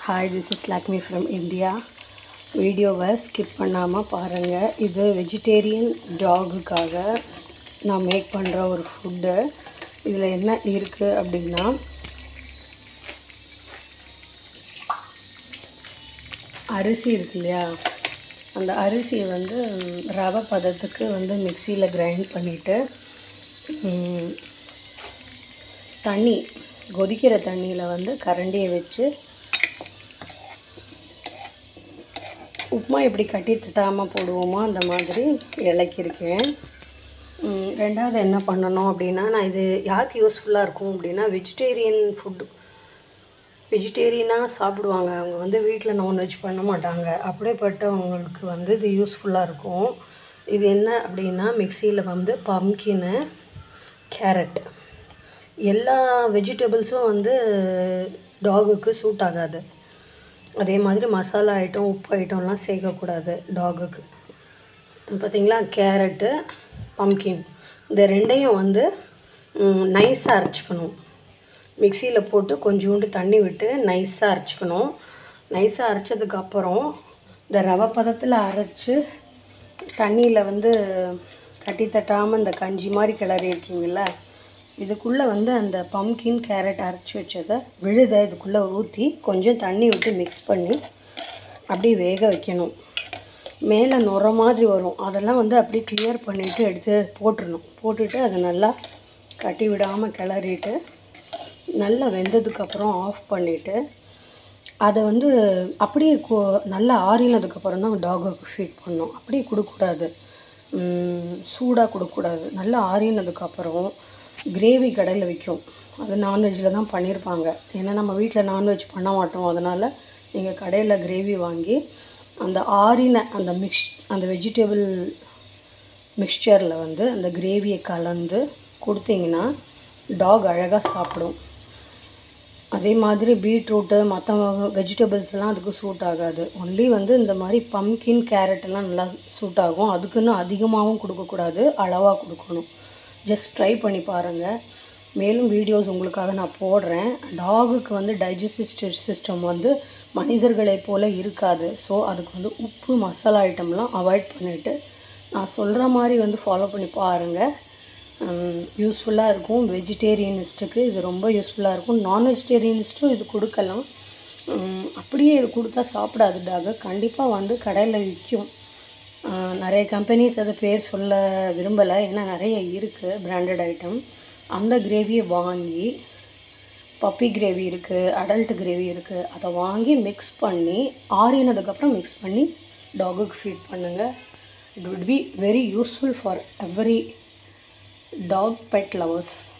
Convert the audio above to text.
hi this is Lakshmi from India வீடியோவை ஸ்கிப் பண்ணாமல் பாருங்கள் இது வெஜிடேரியன் டாகுக்காக நான் மேக் பண்ணுற ஒரு ஃபுட்டு இதில் என்ன இருக்குது அப்படின்னா அரிசி இருக்கு இல்லையா அந்த அரிசியை வந்து ம், ரவை பதத்துக்கு வந்து மிக்சியில் கிரைண்ட் பண்ணிவிட்டு தண்ணி கொதிக்கிற தண்ணியில் வந்து கரண்டியை வச்சு உப்புமா எப்படி கட்டி தட்டாமல் போடுவோமோ அந்த மாதிரி இலக்கியிருக்கேன் ம், ரெண்டாவது என்ன பண்ணணும் அப்படின்னா நான் இது யாருக்கு யூஸ்ஃபுல்லாக இருக்கும் அப்படின்னா வெஜிடேரியன் ஃபுட்டு வெஜிடேரியனாக சாப்பிடுவாங்க அவங்க வந்து வீட்டில் நான்வெஜ் பண்ண மாட்டாங்க அப்படியேப்பட்டவங்களுக்கு வந்து இது யூஸ்ஃபுல்லாக இருக்கும் இது என்ன அப்படின்னா மிக்சியில் வந்து பம்கின்னு கேரட் எல்லா வெஜிடபிள்ஸும் வந்து டாகுக்கு சூட் ஆகாது அதே மாதிரி மசாலா ஐட்டம் உப்பு ஐட்டம்லாம் சேர்க்கக்கூடாது டாகுக்கு பார்த்தீங்களா கேரட்டு பம்கின் இந்த ரெண்டையும் வந்து நைஸாக அரைச்சிக்கணும் மிக்சியில் போட்டு கொஞ்சோண்டு தண்ணி விட்டு நைஸாக அரைச்சிக்கணும் நைஸாக அரைச்சதுக்கப்புறம் இந்த ரவை பதத்தில் அரைச்சி தண்ணியில் வந்து கட்டி தட்டாமல் இந்த கஞ்சி மாதிரி கிளறி இருக்கீங்கள இதுக்குள்ளே வந்து அந்த பம்கின் கேரட் அரைச்சி வச்சதை விழுதை இதுக்குள்ளே ஊற்றி கொஞ்சம் தண்ணி விட்டு மிக்ஸ் பண்ணி அப்படியே வேக வைக்கணும் மேலே நுர மாதிரி வரும் அதெல்லாம் வந்து அப்படியே கிளியர் பண்ணிவிட்டு எடுத்து போட்டுடணும் போட்டுட்டு அதை நல்லா கட்டி விடாமல் கிளறிட்டு நல்லா வெந்ததுக்கப்புறம் ஆஃப் பண்ணிவிட்டு அதை வந்து அப்படியே கு நல்லா ஆறினதுக்கப்புறம் தான் டாகுக்கு ஃபீட் பண்ணணும் அப்படியே கொடுக்கக்கூடாது சூடாக கொடுக்கக்கூடாது நல்லா ஆறினதுக்கப்புறம் கிரேவி கடையில் விற்கும் அது நான்வெஜ்ஜில் தான் பண்ணியிருப்பாங்க ஏன்னா நம்ம வீட்டில் நான்வெஜ் பண்ண மாட்டோம் அதனால் நீங்கள் கடையில் கிரேவி வாங்கி அந்த ஆறின அந்த மிக்ஸ் அந்த வெஜிடபிள் மிக்சரில் வந்து அந்த கிரேவியை கலந்து கொடுத்தீங்கன்னா டாக் அழகாக சாப்பிடும் அதே மாதிரி பீட்ரூட்டு மற்ற வெஜிடபிள்ஸ்லாம் அதுக்கு சூட் ஆகாது ஒன்லி வந்து இந்த மாதிரி பம்கின் கேரட்டெல்லாம் நல்லா சூட் ஆகும் அதுக்குன்னு அதிகமாகவும் கொடுக்கக்கூடாது அளவாக கொடுக்கணும் ஜஸ்ட் ட்ரை பண்ணி பாருங்கள் மேலும் வீடியோஸ் உங்களுக்காக நான் போடுறேன் டாகுக்கு வந்து டைஜஸ்டிவ் சிஸ்டம் வந்து மனிதர்களைப் போல் இருக்காது ஸோ அதுக்கு வந்து உப்பு மசாலா ஐட்டம்லாம் அவாய்ட் பண்ணிவிட்டு நான் சொல்கிற மாதிரி வந்து ஃபாலோ பண்ணி பாருங்கள் யூஸ்ஃபுல்லாக இருக்கும் வெஜிடேரியனிஸ்ட்டுக்கு இது ரொம்ப யூஸ்ஃபுல்லாக இருக்கும் நான் வெஜிடேரியனிஸ்ட்டும் இது கொடுக்கலாம் உம், அப்படியே இது கொடுத்தா சாப்பிடாது டாக கண்டிப்பாக வந்து கடையில் விற்கும் ஆஹ், நிறைய கம்பெனிஸ் அது பேர் சொல்ல விரும்பலை ஏன்னா நிறைய இருக்குது பிராண்டட் ஐட்டம் அந்த கிரேவியை வாங்கி பப்பி கிரேவி இருக்குது அடல்ட் கிரேவி இருக்குது அதை வாங்கி மிக்ஸ் பண்ணி ஆறினதுக்கப்புறம் மிக்ஸ் பண்ணி டாகுக்கு ஃபீட் பண்ணுங்கள் it would be very useful for every dog pet lovers